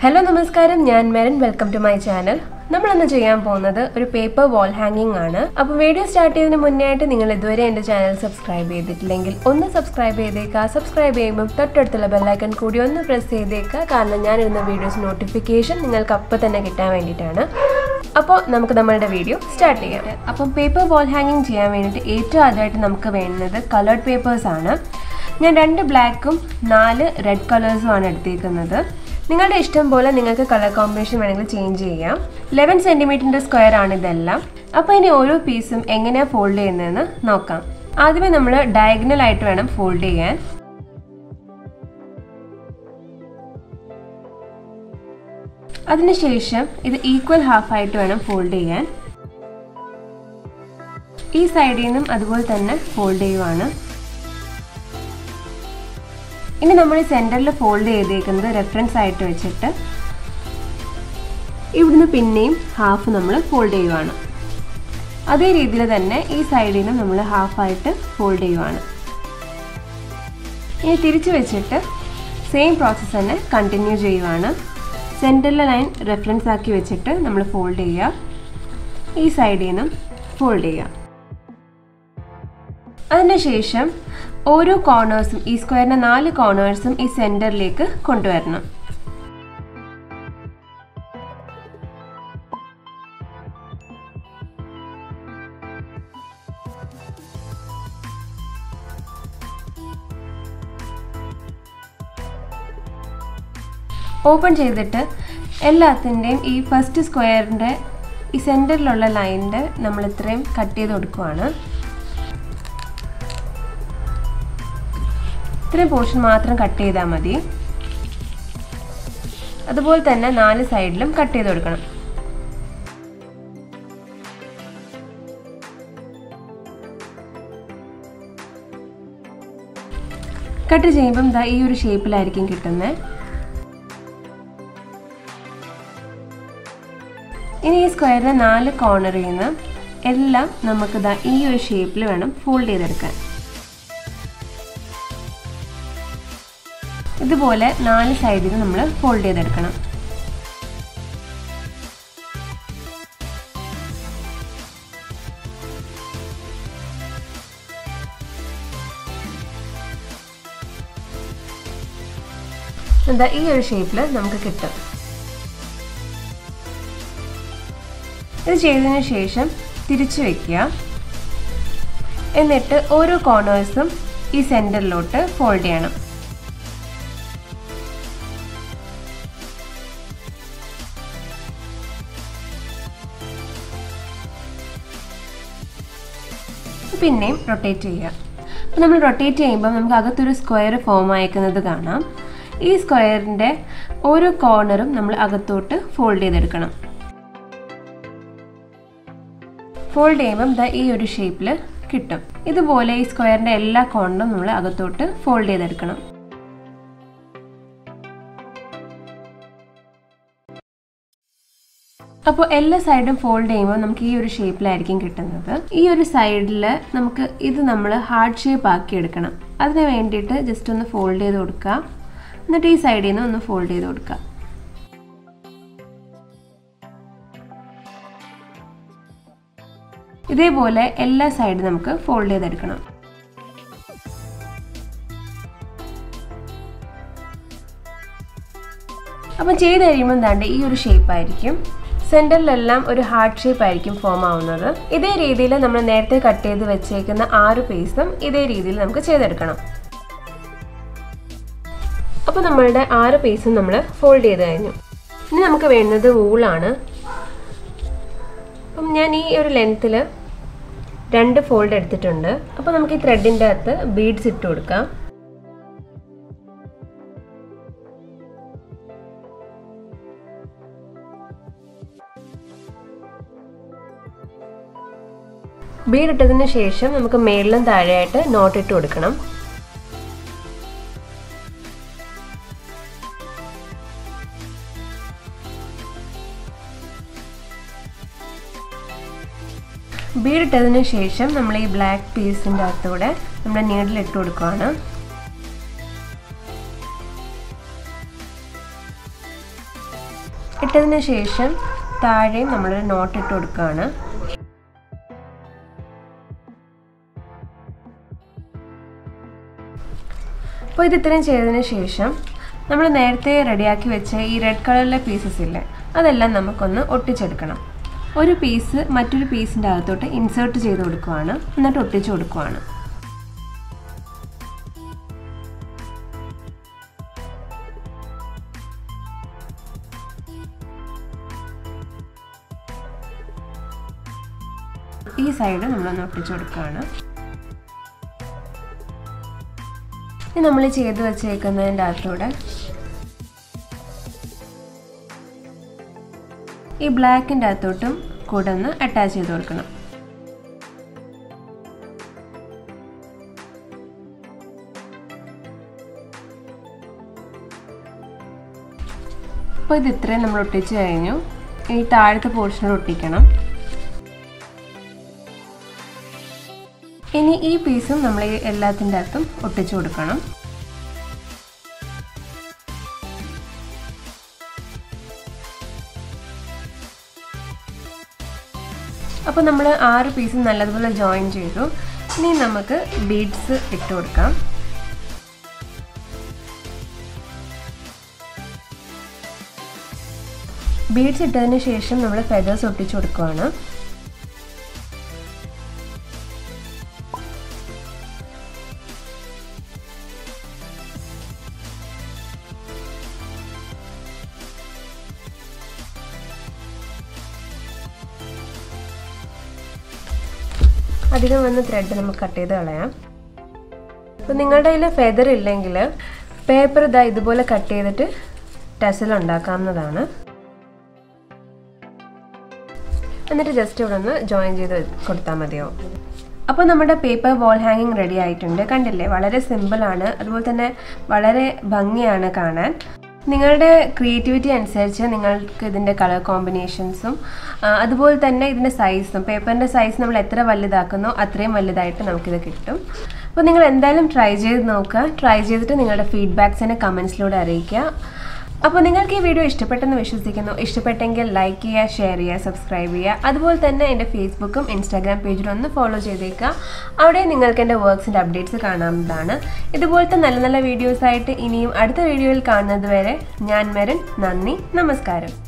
hello നമസ്കാരം ഞാൻ മെരൻ വെൽക്കം ടു മൈ ചാനൽ നമ്മളിന്ന് ചെയ്യാൻ പോകുന്നത് ഒരു പേപ്പർ വാൾ ഹാങ്ങിങ് ആണ് അപ്പോൾ വീഡിയോ സ്റ്റാർട്ട് ചെയ്തതിന് മുന്നേ ആയിട്ട് നിങ്ങൾ ഇതുവരെ എൻ്റെ ചാനൽ സബ്സ്ക്രൈബ് ചെയ്തിട്ടില്ലെങ്കിൽ ഒന്ന് സബ്സ്ക്രൈബ് ചെയ്തേക്കുക സബ്സ്ക്രൈബ് ചെയ്യുമ്പോൾ തൊട്ടടുത്തുള്ള ബെല്ലൈക്കൺ കൂടി ഒന്ന് പ്രസ് ചെയ്തേക്കുക കാരണം ഞാനിടുന്ന വീഡിയോസ് നോട്ടിഫിക്കേഷൻ നിങ്ങൾക്ക് അപ്പം തന്നെ കിട്ടാൻ വേണ്ടിയിട്ടാണ് അപ്പോൾ നമുക്ക് നമ്മളുടെ വീഡിയോ സ്റ്റാർട്ട് ചെയ്യാം അപ്പം പേപ്പർ വാൾ ഹാങ്ങിങ് ചെയ്യാൻ വേണ്ടിയിട്ട് ഏറ്റവും ആദ്യമായിട്ട് നമുക്ക് വേണ്ടുന്നത് കളേർഡ് പേപ്പേഴ്സ് ആണ് ഞാൻ രണ്ട് ബ്ലാക്കും നാല് റെഡ് കളേഴ്സുമാണ് എടുത്തേക്കുന്നത് നിങ്ങളുടെ ഇഷ്ടം പോലെ നിങ്ങൾക്ക് കളർ കോമ്പിനേഷൻ വേണമെങ്കിൽ ചേഞ്ച് ചെയ്യാം ലെവൻ സെൻറ്റിമീറ്ററിൻ്റെ സ്ക്വയർ ആണ് ഇതെല്ലാം അപ്പോൾ ഇനി ഓരോ പീസും എങ്ങനെയാണ് ഫോൾഡ് ചെയ്യുന്നതെന്ന് നോക്കാം ആദ്യമേ നമ്മൾ ഡയഗണൽ ആയിട്ട് വേണം ഫോൾഡ് ചെയ്യാൻ അതിനുശേഷം ഇത് ഈക്വൽ ഹാഫ് ആയിട്ട് വേണം ഫോൾഡ് ചെയ്യാൻ ഈ സൈഡിൽ നിന്നും അതുപോലെ തന്നെ ഫോൾഡ് ചെയ്യുവാണ് ഇനി നമ്മൾ സെൻറ്ററിൽ ഫോൾഡ് ചെയ്തേക്കുന്നത് റെഫറൻസ് ആയിട്ട് വെച്ചിട്ട് ഇവിടുന്ന് പിന്നെയും ഹാഫ് നമ്മൾ ഫോൾഡ് ചെയ്യുവാണ് അതേ രീതിയിൽ തന്നെ ഈ സൈഡിൽ നിന്ന് നമ്മൾ ഹാഫായിട്ട് ഫോൾഡ് ചെയ്യുവാണ് ഇനി തിരിച്ചു വെച്ചിട്ട് സെയിം പ്രോസസ്സ് തന്നെ കണ്ടിന്യൂ ചെയ്യുവാണ് സെൻറ്ററിലെ ലൈൻ റെഫറൻസ് ആക്കി വെച്ചിട്ട് നമ്മൾ ഫോൾഡ് ചെയ്യുക ഈ സൈഡിൽ നിന്നും ഫോൾഡ് ചെയ്യുക അതിനുശേഷം ഓരോ കോർണേഴ്സും ഈ സ്ക്വയറിൻ്റെ നാല് കോർണേഴ്സും ഈ സെൻറ്ററിലേക്ക് കൊണ്ടുവരണം ഓപ്പൺ ചെയ്തിട്ട് എല്ലാത്തിൻ്റെയും ഈ ഫസ്റ്റ് സ്ക്വയറിൻ്റെ ഈ സെൻറ്ററിലുള്ള ലൈനിൻ്റെ നമ്മൾ ഇത്രയും കട്ട് ചെയ്ത് കൊടുക്കുവാണ് ഇത്രയും പോർഷൻ മാത്രം കട്ട് ചെയ്താൽ മതി അതുപോലെ തന്നെ നാല് സൈഡിലും കട്ട് ചെയ്ത് കൊടുക്കണം കട്ട് ചെയ്യുമ്പം ദാ ഈ ഒരു ഷേപ്പിലായിരിക്കും കിട്ടുന്നത് ഇനി ഈ സ്ക്വയറിൻ്റെ നാല് കോർണറിൽ നിന്ന് എല്ലാം നമുക്ക് ദാ ഈ ഒരു ഷേപ്പിൽ വേണം ഫോൾഡ് ചെയ്തെടുക്കാൻ ഇതുപോലെ നാല് സൈഡിൽ നമ്മൾ ഫോൾഡ് ചെയ്തെടുക്കണം എന്താ ഈ ഒരു ഷേപ്പിൽ നമുക്ക് കിട്ടും ഇത് ചെയ്തതിന് ശേഷം തിരിച്ചു വയ്ക്കുക എന്നിട്ട് ഓരോ കോർണേഴ്സും ഈ സെൻറ്ററിലോട്ട് ഫോൾഡ് ചെയ്യണം പിന്നെയും റൊട്ടേറ്റ് ചെയ്യുക അപ്പോൾ നമ്മൾ റൊട്ടേറ്റ് ചെയ്യുമ്പോൾ നമുക്ക് അകത്തൊരു സ്ക്വയർ ഫോം അയക്കുന്നത് കാണാം ഈ സ്ക്വയറിൻ്റെ ഓരോ കോർണറും നമ്മൾ അകത്തോട്ട് ഫോൾഡ് ചെയ്തെടുക്കണം ഫോൾഡ് ചെയ്യുമ്പം ദാ ഈ ഒരു ഷേപ്പിൽ കിട്ടും ഇതുപോലെ ഈ സ്ക്വയറിൻ്റെ എല്ലാ കോർണറും നമ്മൾ അകത്തോട്ട് ഫോൾഡ് ചെയ്തെടുക്കണം അപ്പോൾ എല്ലാ സൈഡും ഫോൾഡ് ചെയ്യുമ്പോൾ നമുക്ക് ഈ ഒരു ഷേപ്പിലായിരിക്കും കിട്ടുന്നത് ഈ ഒരു സൈഡിൽ നമുക്ക് ഇത് നമ്മൾ ഹാർഡ് ഷേപ്പ് ആക്കി എടുക്കണം അതിന് വേണ്ടിയിട്ട് ജസ്റ്റ് ഒന്ന് ഫോൾഡ് ചെയ്ത് കൊടുക്കുക എന്നിട്ട് ഈ സൈഡിൽ നിന്ന് ഒന്ന് ഫോൾഡ് ചെയ്ത് കൊടുക്കുക ഇതേപോലെ എല്ലാ സൈഡും നമുക്ക് ഫോൾഡ് ചെയ്തെടുക്കണം അപ്പം ചെയ്ത് കഴിയുമ്പോൾ എന്താണ്ട് ഈ ഒരു ഷേപ്പ് ആയിരിക്കും സെൻറ്ററിലെല്ലാം ഒരു ഹാർട്ട് ഷേപ്പ് ആയിരിക്കും ഫോം ആവുന്നത് ഇതേ രീതിയിൽ നമ്മൾ നേരത്തെ കട്ട് ചെയ്ത് വെച്ചേക്കുന്ന ആറ് പീസും ഇതേ രീതിയിൽ നമുക്ക് ചെയ്തെടുക്കണം അപ്പോൾ നമ്മളുടെ ആറ് പീസും നമ്മൾ ഫോൾഡ് ചെയ്ത് കഴിഞ്ഞു ഇനി നമുക്ക് വേണ്ടത് വൂളാണ് അപ്പം ഞാൻ ഈ ഒരു ലെങ്ത്തിൽ രണ്ട് ഫോൾഡ് എടുത്തിട്ടുണ്ട് അപ്പോൾ നമുക്ക് ഈ ത്രെഡിൻ്റെ അകത്ത് ബീഡ്സ് ഇട്ട് കൊടുക്കാം ബീഡ് ഇട്ടതിന് ശേഷം നമുക്ക് മേളിലും താഴെയായിട്ട് നോട്ട് ഇട്ട് കൊടുക്കണം ബീഡ് ഇട്ടതിന് ശേഷം നമ്മൾ ഈ ബ്ലാക്ക് പീസിൻ്റെ അകത്തൂടെ നമ്മൾ നീഡിൽ ഇട്ട് കൊടുക്കുകയാണ് ഇട്ടതിന് ശേഷം താഴെയും നമ്മളൊരു നോട്ട് ഇട്ട് കൊടുക്കുകയാണ് അപ്പോൾ ഇത് ഇത്രയും ചെയ്തതിന് ശേഷം നമ്മൾ നേരത്തെ റെഡിയാക്കി വെച്ച ഈ റെഡ് കളറിലെ പീസസ് ഇല്ലേ അതെല്ലാം നമുക്കൊന്ന് ഒട്ടിച്ചെടുക്കണം ഒരു പീസ് മറ്റൊരു പീസിൻ്റെ അകത്തോട്ട് ഇൻസേർട്ട് ചെയ്ത് കൊടുക്കുവാണ് എന്നിട്ട് ഒട്ടിച്ച് കൊടുക്കുവാണ് ഈ സൈഡ് നമ്മളൊന്ന് ഒട്ടിച്ചു കൊടുക്കുകയാണ് ഇനി നമ്മൾ ചെയ്ത് വെച്ചേക്കുന്നതിൻ്റെ അകത്തൂടെ ഈ ബ്ലാക്കിൻ്റെ അകത്തോട്ടും കൂടെ ഒന്ന് അറ്റാച്ച് ചെയ്ത് കൊടുക്കണം അപ്പോൾ ഇത് ഇത്രയും നമ്മൾ ഒട്ടിച്ച് കഴിഞ്ഞു ഈ താഴത്തെ പോർഷനിൽ ഒട്ടിക്കണം ഇനി ഈ പീസും നമ്മൾ ഈ എല്ലാത്തിൻ്റെ അകത്തും ഒട്ടിച്ചു കൊടുക്കണം അപ്പോൾ നമ്മൾ ആറ് പീസ് നല്ലതുപോലെ ജോയിൻ ചെയ്തു ഇനി നമുക്ക് ബീഡ്സ് ഇട്ട് കൊടുക്കാം ബീഡ്സ് ഇട്ടതിന് ശേഷം നമ്മൾ ഫെദേഴ്സ് ഒട്ടിച്ചു കൊടുക്കുവാണ് അധികം വന്ന ത്രെഡ് നമുക്ക് കട്ട് ചെയ്ത് കളയാം അപ്പോൾ നിങ്ങളുടെ കയ്യിൽ ഫെദർ ഇല്ലെങ്കിൽ പേപ്പർ ഇതാ ഇതുപോലെ കട്ട് ചെയ്തിട്ട് ടെസൽ ഉണ്ടാക്കാവുന്നതാണ് എന്നിട്ട് ജസ്റ്റ് ഇവിടെ ഒന്ന് ജോയിൻ ചെയ്ത് കൊടുത്താൽ മതിയോ അപ്പോൾ നമ്മുടെ പേപ്പർ വാൾ ഹാങ്ങിങ് റെഡി ആയിട്ടുണ്ട് കണ്ടില്ലേ വളരെ സിമ്പിളാണ് അതുപോലെ തന്നെ വളരെ ഭംഗിയാണ് കാണാൻ നിങ്ങളുടെ ക്രിയേറ്റിവിറ്റി അനുസരിച്ച് നിങ്ങൾക്ക് ഇതിൻ്റെ കളർ കോമ്പിനേഷൻസും അതുപോലെ തന്നെ ഇതിൻ്റെ സൈസും പേപ്പറിൻ്റെ സൈസ് നമ്മൾ എത്ര വലുതാക്കുന്നോ അത്രയും വലുതായിട്ട് നമുക്കിത് കിട്ടും അപ്പോൾ നിങ്ങൾ എന്തായാലും ട്രൈ ചെയ്ത് നോക്കുക ട്രൈ ചെയ്തിട്ട് നിങ്ങളുടെ ഫീഡ്ബാക്സിനെ കമൻസിലൂടെ അറിയിക്കുക അപ്പോൾ നിങ്ങൾക്ക് ഈ വീഡിയോ ഇഷ്ടപ്പെട്ടെന്ന് വിശ്വസിക്കുന്നു ഇഷ്ടപ്പെട്ടെങ്കിൽ ലൈക്ക് ചെയ്യുക ഷെയർ ചെയ്യുക സബ്സ്ക്രൈബ് ചെയ്യുക അതുപോലെ തന്നെ എൻ്റെ ഫേസ്ബുക്കും ഇൻസ്റ്റാഗ്രാം പേജിലും ഒന്ന് ഫോളോ ചെയ്തേക്കുക അവിടെ നിങ്ങൾക്ക് എൻ്റെ വർക്ക്സിൻ്റെ അപ്ഡേറ്റ്സ് കാണാവുന്നതാണ് ഇതുപോലത്തെ നല്ല നല്ല വീഡിയോസായിട്ട് ഇനിയും അടുത്ത വീഡിയോയിൽ കാണുന്നത് വരെ ഞാൻ മെരൻ നന്ദി നമസ്കാരം